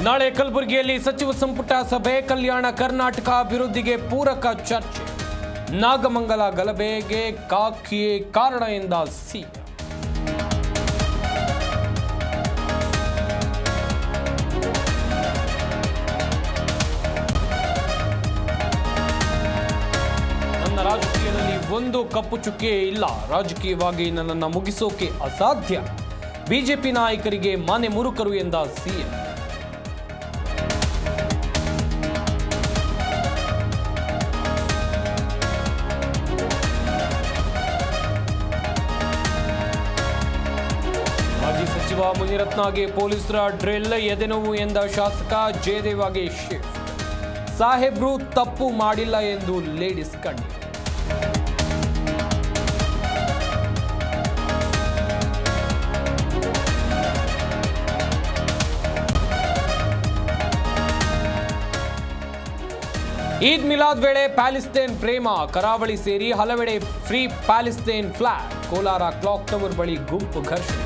ನಾಳೆ ಕಲಬುರಗಿಯಲ್ಲಿ ಸಚಿವ ಸಂಪುಟ ಸಭೆ ಕಲ್ಯಾಣ ಕರ್ನಾಟಕ ಅಭಿವೃದ್ಧಿಗೆ ಪೂರಕ ಚರ್ಚೆ ನಾಗಮಂಗಲ ಗಲಭೆಗೆ ಕಾಕಿಯೇ ಕಾರಣ ಎಂದ ಸಿ ನನ್ನ ರಾಜಕೀಯದಲ್ಲಿ ಒಂದು ಕಪ್ಪು ಚುಕ್ಕೆ ಇಲ್ಲ ರಾಜಕೀಯವಾಗಿ ನನ್ನನ್ನು ಮುಗಿಸೋಕೆ ಅಸಾಧ್ಯ ಬಿಜೆಪಿ ನಾಯಕರಿಗೆ ಮನೆ ಮುರುಕರು ಎಂದ ಸಿಎಂ ಮಾಜಿ ಸಚಿವ ಮುನಿರತ್ನಗೆ ಪೊಲೀಸರ ಡ್ರಿಲ್ ಎದೆನೋವು ಎಂದ ಶಾಸಕ ಜಯದೇವಾಗೆ ಶಿಫ್ಟ್ ಸಾಹೇಬ್ರು ತಪ್ಪು ಮಾಡಿಲ್ಲ ಎಂದು ಲೇಡೀಸ್ ಕಣ್ಣೀರು ಈದ್ ಮಿಲಾದ್ ವೇಳೆ ಪ್ಯಾಲಿಸ್ತೇನ್ ಪ್ರೇಮ ಕರಾವಳಿ ಸೇರಿ ಹಲವೆಡೆ free Palestine flag Kolar clock tower ಬಳಿ ಗುಂಪು ಘರ್ಷಣೆ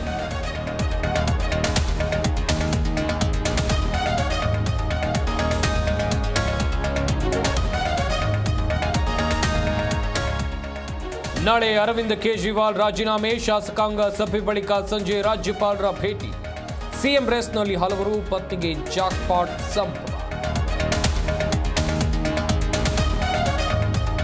ನಾಳೆ ಅರವಿಂದ್ ಕೇಜ್ರಿವಾಲ್ ರಾಜೀನಾಮೆ ಶಾಸಕಾಂಗ ಸಭೆ ಬಳಿಕ ಸಂಜೆ ರಾಜ್ಯಪಾಲರ ಭೇಟಿ ಸಿಎಂ ರೇಸ್ನಲ್ಲಿ ಹಲವರು ಪತ್ನಿಗೆ ಜಾಕ್ಪಾಟ್ ಸಂಭ್ರಮ